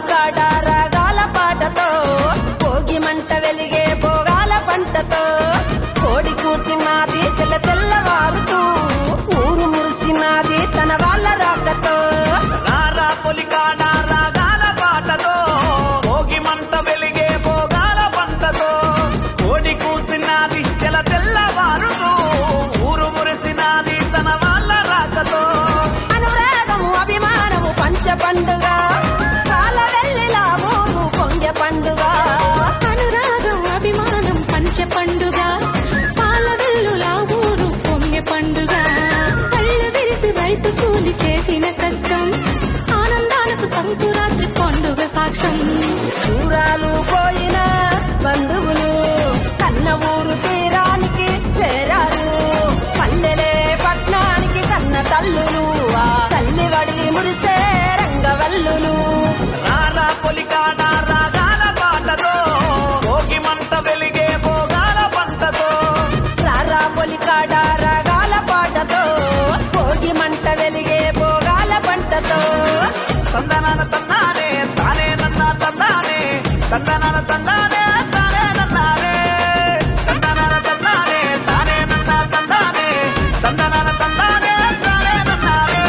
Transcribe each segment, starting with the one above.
పొలికాడ రాగాల పాటతో భోగి మంట వెలిగే భోగాల పంటతో కోడి కూసినాది తెల్ల తెల్లవారుతూ ఊరు మురిసినాది తన వాళ్ళ రాకతో రారా పొలికాడ రాగాల పాటతో భోగి మంట వెలిగే భోగాల పంటతో కోడి కూసినది తెల తెల్లవారుతూ ఊరు మురిసినది తన వాళ్ళ రాకతో అనురాగము అభిమానము పంచ పండుగ కాల వెళ్ళిలా ఊరు పొంగె పండుగ అనురాగం అభిమానం పంచ పండుగ పాల వెల్లులా ఊరు పొంగె పండుగ కళ్ళు విరిసి రైతు కూలి చేసిన కష్టం ఆనందాలకు సంకురాత్రి పండుగ సాక్ష్యం దూరాలు పోయిన బంధువులు కన్న ఊరు తీరానికి చేరారు పల్లెలే పట్నానికి కన్న తల్లులు ఆ తల్లి వడి మురిసే రంగవల్లులు రారా పొలికాడ రాగాల పాటతో భోగి మంట వెలిగే భోగాల పంటతో రారా పొలికాడ రాగాల పాటతో భోగి మంట వెలిగే భోగాల పంటతో తందనాన తన్నానే తానే నన్న తందానే తందనాన తందానే తానే నన్నానే తందనాన తన్నానే తానే నన్న తందానే తందనాన తందానే తానే నన్నానే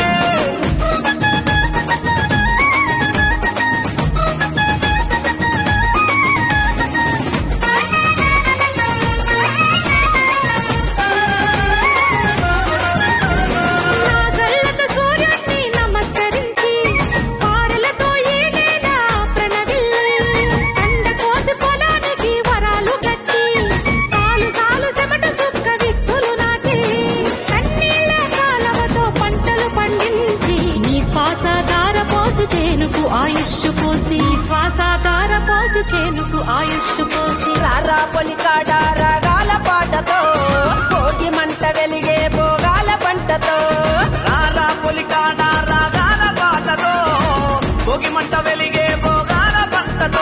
నా కళ్ళతో సూర్యుడిని నమస్కరించి పారలతో ఈ నేల ప్రణవిల్లి ఎండ కోసి పొలానికి వరాలు కట్టి సాలు సాలు చెమట సుక్క విత్తులు నాటి కన్నీళ్ళ కాలవతో పంటలు పండించి నీ శ్వాస దార పోసి చేనుకు ఆయుష్ పోసి శ్వాస దార పోసి చేనుకు ఆయుష్ పోసి రారా పొలికాడ రాగాల పాటతో భోగి మంట వెలిగే భోగాల పంటతో రారా పొలికాడ రాగాల పాటతో భోగి మంట వెలిగే భోగాల పంటతో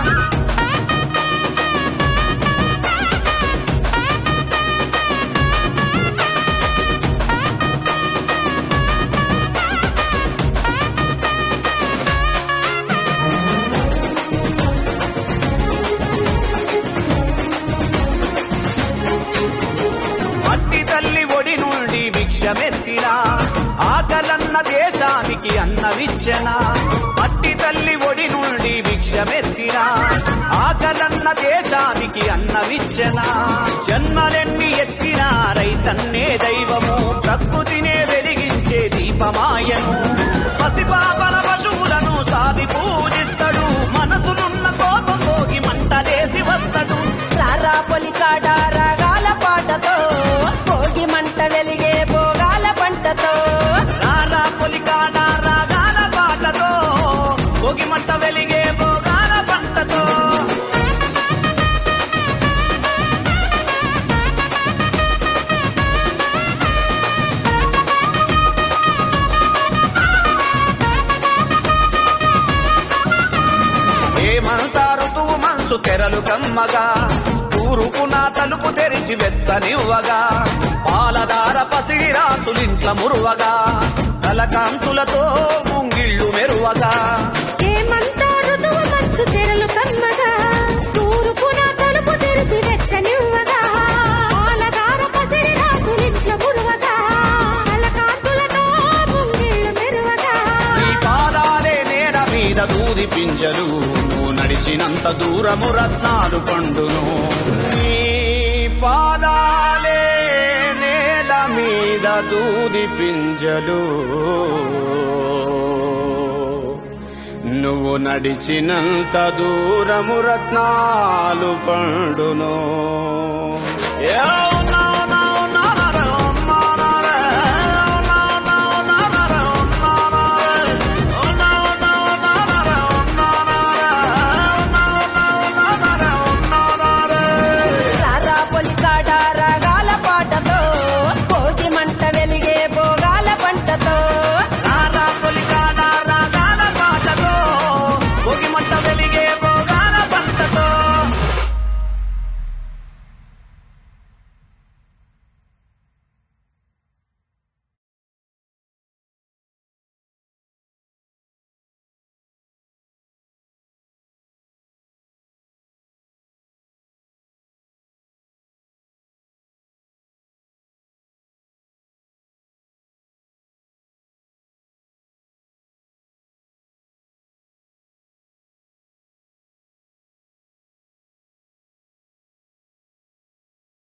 అట్టి తల్లి ఒడి నుండి భిక్షమెత్తినా ఆకలన్న దేశానికి అన్నవిచ్చన అట్టి తల్లి ఒడి నుండి భిక్షమెత్తినా ఆకలన్న దేశానికి అన్నవిచ్చన జన్మలెన్ని ఎత్తినా రైతన్నే దైవము ప్రకృతినే వెలిగించే దీపమాయను పసిపాపల పశువులను సాది పూజిస్తాడు మనసులున్న కోపం పోగి మంటలేసి వస్తాడు రారా పొలికాడ రాగాల పాటతో భోగి మంట వెలిగే భోగాల పంటతో రారా పొలికాడ రాగాల పాటతో భోగి మంట వెలిగే భోగాల పంటతో ఏమంతా ఋతువు మనసు తెరలు కమ్మగా తూరుపున తలుపు తెరిచి వెచ్చనివ్వగా పాలదార పసిడి రాసులింట్ల మురువగా కలకాంతులతో ముంగిళ్ళు మెరువగా ఏమంతా ఋతువు మంచు తెరలు కమ్మగా తూర్పున తలుపు తెరిచి వెచ్చనివ్వగా పాలదార పసిడి రాసులింట్ల మురువగా అలకాంతులతో ముంగిళ్ళు మెరువగా నీ పాదాలే నేల మీద దూది పింజలు నువ్వు నడిచినంత దూరము రత్నాలు పండును నీ పాదాలే నేల మీద దూది పింజలు నువ్వు నడిచినంత దూరము రత్నాలు పండును యో